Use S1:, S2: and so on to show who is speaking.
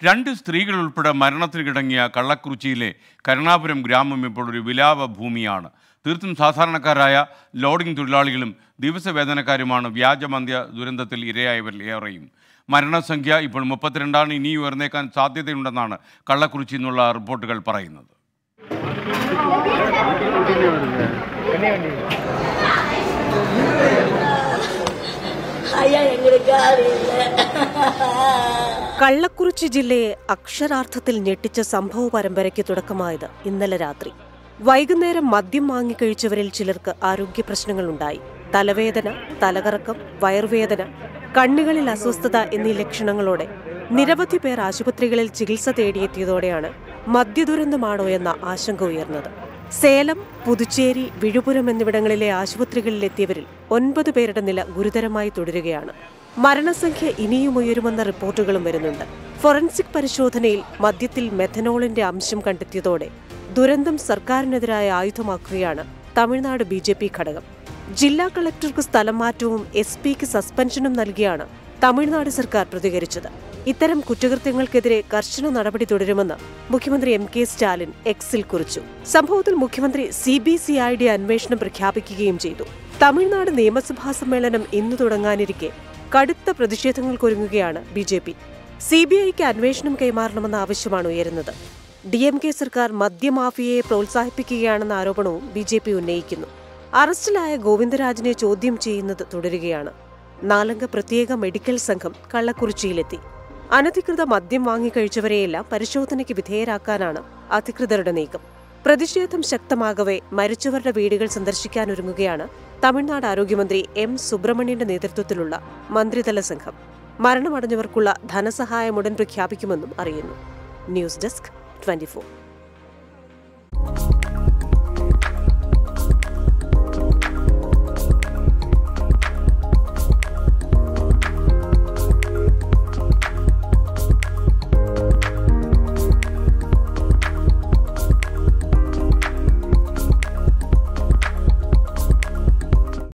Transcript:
S1: രണ്ട് സ്ത്രീകൾ ഉൾപ്പെടെ മരണത്തിന് കിടങ്ങിയ കള്ളക്കുറിച്ചിയിലെ കരുണാപുരം ഗ്രാമം ഇപ്പോൾ ഒരു വിലാപ ഭൂമിയാണ് തീർത്തും സാധാരണക്കാരായ ലോഡിംഗ് തൊഴിലാളികളും ദിവസവേതനക്കാരുമാണ് വ്യാജമന്ത്യ ദുരന്തത്തിൽ ഇരയായവരിൽ ഏറെയും മരണസംഖ്യ ഇപ്പോൾ മുപ്പത്തിരണ്ടാണ് ഇനി ഉയർന്നേക്കാൻ സാധ്യതയുണ്ടെന്നാണ് കള്ളക്കുറിച്ചി എന്നുള്ള റിപ്പോർട്ടുകൾ പറയുന്നത്
S2: ஐயா எங்களுக்கு யாரு இல்லை
S3: കള്ളക്കുറിച്ചി ജില്ലയെ അക്ഷരാർത്ഥത്തിൽ ഞെട്ടിച്ച സംഭവ പരമ്പരയ്ക്ക് തുടക്കമായത് ഇന്നലെ രാത്രി വൈകുന്നേരം മദ്യം വാങ്ങിക്കഴിച്ചവരിൽ ചിലർക്ക് ആരോഗ്യ പ്രശ്നങ്ങളുണ്ടായി തലവേദന തലകറക്കം വയറുവേദന കണ്ണുകളിൽ അസ്വസ്ഥത എന്നീ ലക്ഷണങ്ങളോടെ നിരവധി പേർ ആശുപത്രികളിൽ ചികിത്സ തേടിയെത്തിയതോടെയാണ് മദ്യദുരന്തമാണോ എന്ന ആശങ്ക ഉയർന്നത് സേലം പുതുച്ചേരി വിഴുപുരം എന്നിവിടങ്ങളിലെ ആശുപത്രികളിലെത്തിയവരിൽ ഒൻപത് പേരുടെ നില ഗുരുതരമായി തുടരുകയാണ് മരണസംഖ്യ ഇനിയും ഉയരുമെന്ന റിപ്പോർട്ടുകളും വരുന്നുണ്ട് ഫോറൻസിക് പരിശോധനയിൽ മദ്യത്തിൽ മെഥനോളിന്റെ അംശം കണ്ടെത്തിയതോടെ ദുരന്തം സർക്കാരിനെതിരായ ആയുധമാക്കുകയാണ് തമിഴ്നാട് ബി ജെ പി ഘടകം ജില്ലാ കളക്ടർക്ക് സ്ഥലം മാറ്റവും എസ് പിക്ക് സസ്പെൻഷനും നൽകിയാണ് തമിഴ്നാട് സർക്കാർ പ്രതികരിച്ചത് ഇത്തരം കുറ്റകൃത്യങ്ങൾക്കെതിരെ കർശന നടപടി തുടരുമെന്ന് മുഖ്യമന്ത്രി എം കെ സ്റ്റാലിൻ എക്സിൽ കുറിച്ചു സംഭവത്തിൽ മുഖ്യമന്ത്രി C B C I D അന്വേഷണം പ്രഖ്യാപിക്കുകയും ചെയ്തു തമിഴ്നാട് നിയമസഭാ സമ്മേളനം ഇന്ന് തുടങ്ങാനിരിക്കെ കടുത്ത പ്രതിഷേധങ്ങൾക്കൊരുങ്ങുകയാണ് B J P C B ഐക്ക് അന്വേഷണം കൈമാറണമെന്ന ആവശ്യമാണ് ഉയരുന്നത് ഡി എം കെ സർക്കാർ മദ്യമാഫിയയെ പ്രോത്സാഹിപ്പിക്കുകയാണെന്ന ആരോപണവും ബി ജെ പി ഉന്നയിക്കുന്നു അറസ്റ്റിലായ ഗോവിന്ദരാജിനെ ചോദ്യം ചെയ്യുന്നത് തുടരുകയാണ് നാലംഗ പ്രത്യേക മെഡിക്കൽ സംഘം കള്ളക്കുറിച്ചിയിലെത്തി അനധികൃത മദ്യം വാങ്ങിക്കഴിച്ചവരെയെല്ലാം പരിശോധനയ്ക്ക് വിധേയരാക്കാനാണ് അധികൃതരുടെ നീക്കം പ്രതിഷേധം ശക്തമാകവേ മരിച്ചവരുടെ വീടുകൾ സന്ദർശിക്കാനൊരുങ്ങുകയാണ് തമിഴ്നാട് ആരോഗ്യമന്ത്രി എം സുബ്രഹ്മണ്യന്റെ നേതൃത്വത്തിലുള്ള മന്ത്രിതല സംഘം മരണമടഞ്ഞവർക്കുള്ള ധനസഹായം ഉടൻ പ്രഖ്യാപിക്കുമെന്നും അറിയുന്നു ന്യൂസ് ഡെസ്ക് ട്വന്റി